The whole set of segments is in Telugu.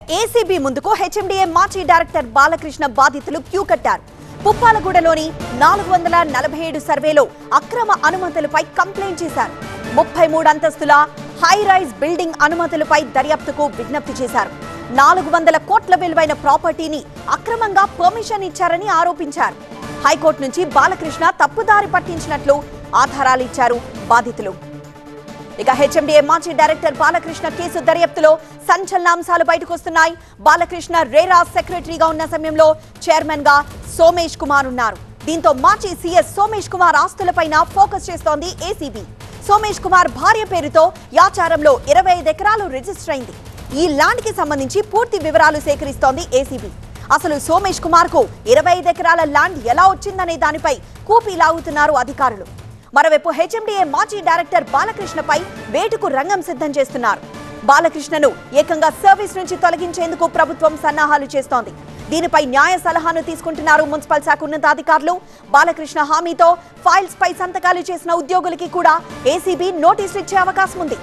ఏసీబీ ముందుకు హెచ్ఎండిఏ మాజీ డైరెక్టర్ బాలకృష్ణ బాధితులు క్యూ కట్టారు పుప్పాలగూడలోని నాలుగు వందల నలభై ఏడు సర్వేలో అక్రమ అనుమతులపై కంప్లైంట్ చేశారు ముప్పై మూడు అంతస్తుల హై రైజ్ బిల్డింగ్ అనుమతులపై దర్యాప్తుకు విజ్ఞప్తి చేశారు నాలుగు వందల కోట్ల విలువైన ప్రాపర్టీని అక్రమంగా పర్మిషన్ ఇచ్చారని ఆరోపించారు హైకోర్టు నుంచి బాలకృష్ణ తప్పుదారి పట్టించినట్లు ఆధారాలు ఇచ్చారు బాధితులు ఇక హెచ్ఎండిఏ మాజీ డైరెక్టర్ బాలకృష్ణ కేసు దర్యాప్తులో సంచలనాంశాలు బయటకు వస్తున్నాయి బాలకృష్ణ రేరా సెక్రటరీగా ఉన్న సమయంలో చైర్మన్ గా సోమేష్ కుమార్ ఉన్నారు దీంతో మాజీ సీఎస్ సోమేష్ కుమార్ ఆస్తులపైన ఫోకస్ చేస్తోంది ఏసీబీ సోమేష్ కుమార్ భార్య పేరుతో యాచారంలో ఇరవై ఐదు ఎకరాలు రిజిస్టర్ అయింది ఈ ల్యాండ్ కి సంబంధించి పూర్తి వివరాలు సేకరిస్తోంది ఏసీబీ అసలు సోమేష్ కుమార్ కు ఇరవై ఐదు ఎకరాల ల్యాండ్ ఎలా వచ్చిందనే దానిపై కూపీ లాగుతున్నారు అధికారులు మరోవైపు హెచ్ఎండిఏ మాజీ డైరెక్టర్ బాలకృష్ణపై వేటుకు రంగం సిద్ధం చేస్తున్నారు బాలకృష్ణను ఏకంగా సర్వీస్ నుంచి తొలగించేందుకు ప్రభుత్వం సన్నాహాలు చేస్తోంది దీనిపై న్యాయ సలహాను తీసుకుంటున్నారు మున్సిపల్ శాఖ ఉన్నతాధికారులు బాలకృష్ణ హామీతో ఫైల్స్ పై సంతకాలు చేసిన ఉద్యోగులకి కూడా ఏసీబీ నోటీసులు ఇచ్చే అవకాశం ఉంది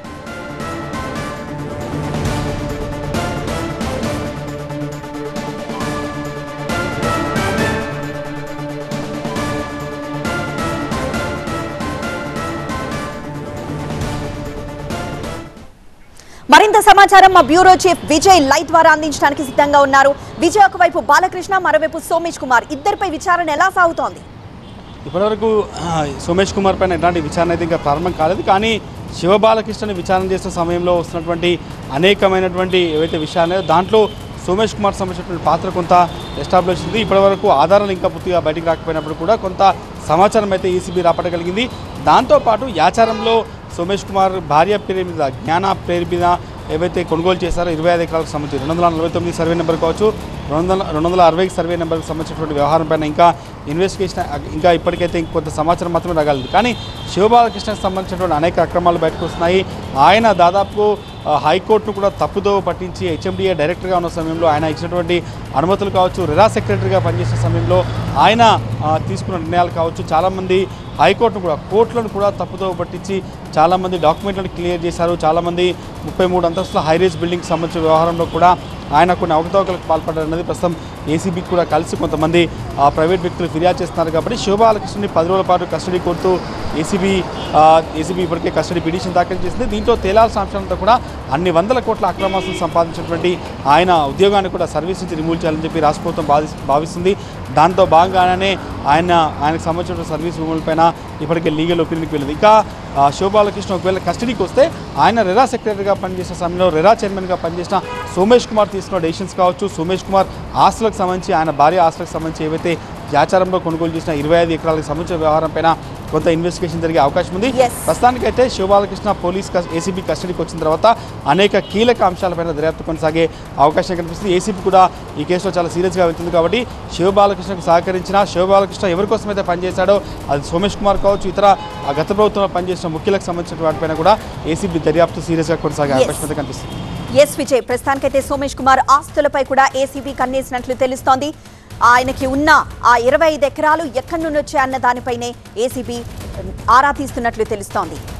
మరింత సమాచారం మా బ్యూరో చీఫ్ విజయ్ లైవ్ ద్వారా అందించడానికి సిద్ధంగా ఉన్నారు విజయ్ ఒకవైపు బాలకృష్ణ మరోవైపు సోమేష్ కుమార్ ఇద్దరిపై విచారణ ఎలా సాగుతోంది ఇప్పటివరకు ఆ, సోమేష్ కుమార్ పైన ఎలాంటి విచారణ అయితే ఇంకా ప్రారంభం కాలేదు కానీ శివబాలకృష్ణని విచారణ చేస్తున్న సమయంలో వస్తున్నటువంటి అనేకమైనటువంటి ఏవైతే విషయాలు ఉన్నాయో దాంట్లో సోమేష్ కుమార్ సంబంధించినటువంటి పాత్ర కొంత ఎస్టాబ్లిష్ ఉంది ఇప్పటివరకు ఆధారాలు ఇంకా పూర్తిగా బయటికి రాకపోయినప్పుడు కూడా కొంత సమాచారం అయితే ఈసీబీ రాపట్టగలిగింది దాంతోపాటు యాచారంలో సోమేష్ కుమార్ భార్య పేరు మీద జ్ఞాన పేరు మీద ఏవైతే కొనుగోలు చేశారో ఇరవై ఐదు ఎకరాలకు సంబంధించి రెండు వందల నలభై తొమ్మిది సర్వే నెంబర్ కావచ్చు రెండు వందల రెండు వందల అరవై సర్వే నెంబర్కి సంబంధించినటువంటి వ్యవహారం పైన ఇంకా ఇన్వెస్టిగేషన్ ఇంకా ఇప్పటికైతే ఇంకొంత సమాచారం మాత్రమే రాగలదు కానీ శివబాలకృష్ణకి సంబంధించినటువంటి అనేక అక్రమాలు బయటకు వస్తున్నాయి ఆయన దాదాపు ఆ, హైకోర్టును కూడా తప్పుదో పట్టించి హెచ్ఎండిఏ డైరెక్టర్గా ఉన్న సమయంలో ఆయన ఇచ్చినటువంటి అనుమతులు కావచ్చు రెరా సెక్రటరీగా పనిచేసిన సమయంలో ఆయన ఆ, తీసుకున్న నిర్ణయాలు కావచ్చు చాలామంది హైకోర్టును కూడా కోర్టులను కూడా తప్పుదో పట్టించి చాలామంది డాక్యుమెంట్లను క్లియర్ చేశారు చాలామంది ముప్పై మూడు అంతస్తుల హైరేజ్ బిల్డింగ్కి సంబంధించిన వ్యవహారంలో కూడా ఆయన కొన్ని అవకతవకలకు పాల్పడ్డారన్నది ప్రస్తుతం ఏసీబీకి కూడా కలిసి కొంతమంది ఆ, ప్రైవేట్ వ్యక్తులు ఫిర్యాదు చేస్తున్నారు కాబట్టి శివబాలకృష్ణని పది రోజుల పాటు కస్టడీ కోరుతూ ఏసీబీ ఏసీబీ ఇప్పటికే కస్టడీ పిటిషన్ దాఖలు చేసింది దీంతో తేలాల్సిన అంశాలంతా కూడా అన్ని వందల కోట్ల అక్రమాస్తులు సంపాదించినటువంటి ఆయన ఉద్యోగాన్ని కూడా సర్వీస్ నుంచి రిమూవ్ చేయాలని చెప్పి రాష్ట్ర ప్రభుత్వం భావి భావిస్తుంది దాంతో భాగంగానే ఆయన ఆయనకు సంబంధించిన సర్వీస్ రిమూవల్ పైన ఇప్పటికే లీగల్ ఒపీనియన్కి వెళ్ళింది ఇంకా ఆ, శివబాలకృష్ణ ఒకవేళ కస్టడీకి వస్తే ఆయన రెరా సెక్రటరీగా పనిచేసిన సమయంలో రెరా చైర్మన్గా పనిచేసిన సోమేష్ కుమార్ తీసుకున్న డెసిషన్స్ కావచ్చు సోమేష్ కుమార్ ఆస్తులకు సంబంధించి ఆయన భార్య ఆస్తులకు సంబంధించి ఏవైతే యాచారంలో కొనుగోలు చేసిన ఇరవై ఐదు ఎకరాలకు సంబంధించిన వ్యవహారం పైన కొంత ఇన్వెస్టిగేషన్ జరిగే అవకాశం ఉంది Yes. ప్రస్తుతానికైతే శివబాలకృష్ణ పోలీస్ కస్- ఏసీబీ కస్టడీకి వచ్చిన తర్వాత అనేక కీలక అంశాలపైన దర్యాప్తు కొనసాగే అవకాశం కనిపిస్తుంది ఏసీబీ కూడా ఈ కేసులో చాలా సీరియస్గా వెళ్తుంది కాబట్టి శివబాలకృష్ణకు సహకరించిన శివబాలకృష్ణ ఎవరి కోసమైతే పనిచేశాడో అది సోమేష్ కుమార్ కావచ్చు ఇతర ఆ గత ప్రభుత్వంలో పనిచేసిన ముఖ్యులకు సంబంధించిన వాటిపైన కూడా ఏసీబీ దర్యాప్తు సీరియస్గా కొనసాగే Yes. అవకాశం అయితే కనిపిస్తుంది ఎస్ విజయ్ ప్రస్తుతానికైతే సోమేష్ కుమార్ ఆస్తులపై కూడా ఏసీబీ కన్నేసినట్లు తెలుస్తోంది ఆయనకి ఉన్న ఆ ఇరవై ఐదు ఎకరాలు ఎక్కడి నుండి వచ్చాయన్న దానిపైనే ఏసీబీ ఆరా తీస్తున్నట్లు తెలుస్తోంది